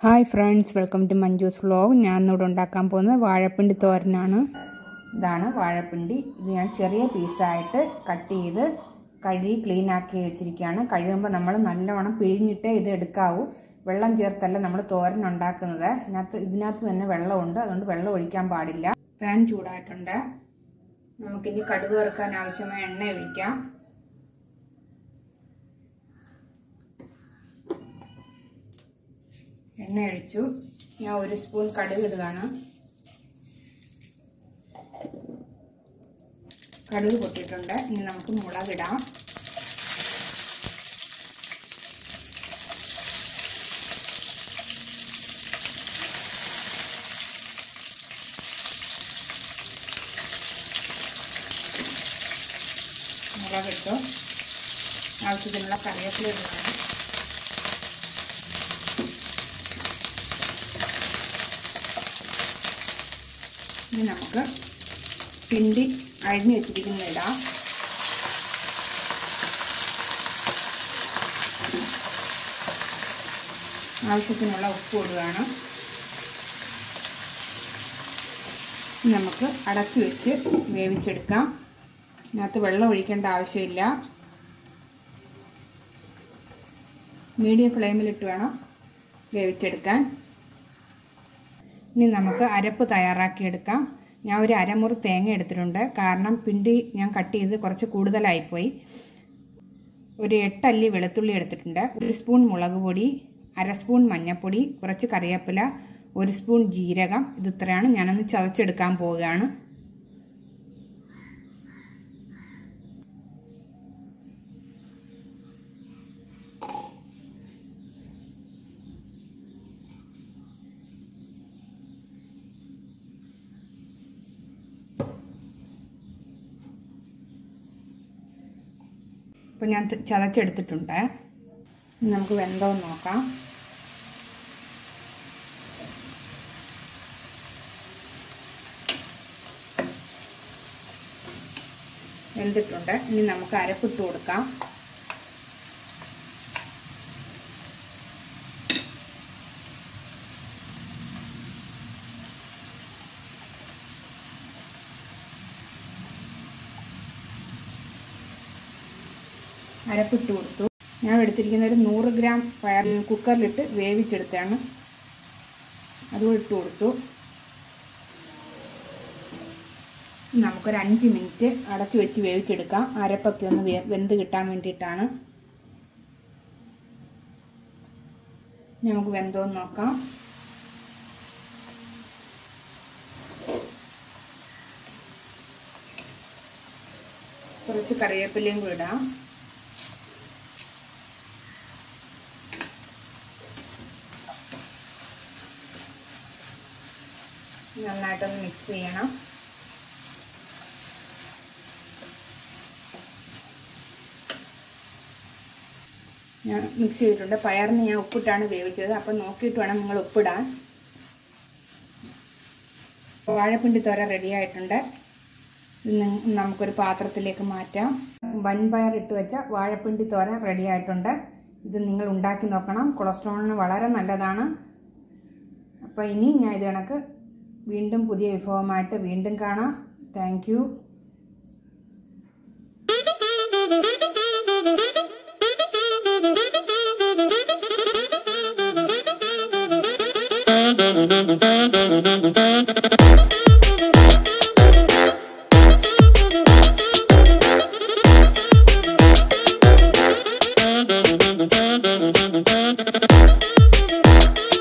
Hi friends welcome to Manju's vlog ഞാൻ ഇന്നിവിടെ ഉണ്ടാക്കാൻ പോകുന്നത് വാഴപ്പിണ്ടി തോരനാണ് ഇതാണ് വാഴപ്പിണ്ടി ഇത് ഞാൻ ചെറിയ പീസായിട്ട് കട്ട് ചെയ്ത് കഴുകി ക്ലീൻ ആക്കി വെച്ചിരിക്കുകയാണ് കഴിയുമ്പോൾ നമ്മൾ നല്ലവണ്ണം പിഴിഞ്ഞിട്ടേ ഇത് എടുക്കാവൂ വെള്ളം ചേർത്തല്ല നമ്മൾ തോരൻ ഉണ്ടാക്കുന്നത് ഇതിനകത്ത് ഇതിനകത്ത് തന്നെ വെള്ളമുണ്ട് അതുകൊണ്ട് വെള്ളം ഒഴിക്കാൻ പാടില്ല പാൻ ചൂടായിട്ടുണ്ട് നമുക്കിനി കടുക് വറുക്കാൻ ആവശ്യമായ എണ്ണ ഒഴിക്കാം എണ്ണ ഒഴിച്ചു ഞാൻ ഒരു സ്പൂൺ കടുക് ഇടുകയാണ് കടുക് പൊട്ടിയിട്ടുണ്ട് ഇനി നമുക്ക് മുളകിടാം മുളകിട്ടു ആവശ്യത്തിനുള്ള കറിവേപ്പില ഇടുകയാണ് ഇനി നമുക്ക് പിണ്ടി അഴിഞ്ഞു വെച്ചിരിക്കുന്ന ഇടാം ആവശ്യത്തിനുള്ള ഉപ്പ് ഇടുകയാണ് നമുക്ക് അടച്ചു വെച്ച് വേവിച്ചെടുക്കാം ഇതിനകത്ത് വെള്ളം ഒഴിക്കേണ്ട ആവശ്യമില്ല മീഡിയം ഫ്ലെയിമിലിട്ട് വേണം വേവിച്ചെടുക്കാൻ ഇനി നമുക്ക് അരപ്പ് തയ്യാറാക്കിയെടുക്കാം ഞാൻ ഒരു അരമുറി തേങ്ങ എടുത്തിട്ടുണ്ട് കാരണം പിണ്ടി ഞാൻ കട്ട് ചെയ്ത് കുറച്ച് കൂടുതലായിപ്പോയി ഒരു എട്ടല്ലി വെളുത്തുള്ളി എടുത്തിട്ടുണ്ട് ഒരു സ്പൂൺ മുളക് പൊടി അര സ്പൂൺ മഞ്ഞൾപ്പൊടി കുറച്ച് കറിവേപ്പില ഒരു സ്പൂൺ ജീരകം ഇത് ഇത്രയാണ് ഞാനൊന്ന് ചതച്ചെടുക്കാൻ പോവുകയാണ് ഇപ്പം ഞാൻ ചതച്ചെടുത്തിട്ടുണ്ട് നമുക്ക് വെന്തോ നോക്കാം വെന്തിട്ടുണ്ട് ഇനി നമുക്ക് അരപ്പിട്ട് കൊടുക്കാം അരപ്പിട്ട് കൊടുത്തു ഞാൻ എടുത്തിരിക്കുന്ന ഒരു നൂറ് ഗ്രാം പയർ കുക്കറിലിട്ട് വേവിച്ചെടുത്താണ് അതും ഇട്ട് കൊടുത്തു നമുക്കൊരു അഞ്ച് മിനിറ്റ് അടച്ചു വെച്ച് വേവിച്ചെടുക്കാം അരപ്പൊക്കെ ഒന്ന് വെന്ത് കിട്ടാൻ വേണ്ടിയിട്ടാണ് നമുക്ക് വെന്തോന്ന് നോക്കാം കുറച്ച് കറിവേപ്പിലയും കൂടി ഇടാം നന്നായിട്ടൊന്ന് മിക്സ് ചെയ്യണം ഞാൻ മിക്സ് ചെയ്തിട്ടുണ്ട് പയറിന് ഞാൻ ഉപ്പിട്ടാണ് വേവിച്ചത് അപ്പം നോക്കിയിട്ട് വേണം നിങ്ങൾ ഉപ്പിടാൻ വാഴപ്പിണ്ടി തോര റെഡി ആയിട്ടുണ്ട് നമുക്കൊരു പാത്രത്തിലേക്ക് മാറ്റാം വൻപയർ ഇട്ട് വെച്ച വാഴപ്പിണ്ടി തോര റെഡി ആയിട്ടുണ്ട് ഇത് നിങ്ങൾ ഉണ്ടാക്കി നോക്കണം കൊളസ്ട്രോളിന് വളരെ നല്ലതാണ് അപ്പോൾ ഇനി ഞാൻ ഇത് കണക്ക് വീണ്ടും പുതിയ വിഭവമായിട്ട് വീണ്ടും കാണാം താങ്ക് യു Thank you.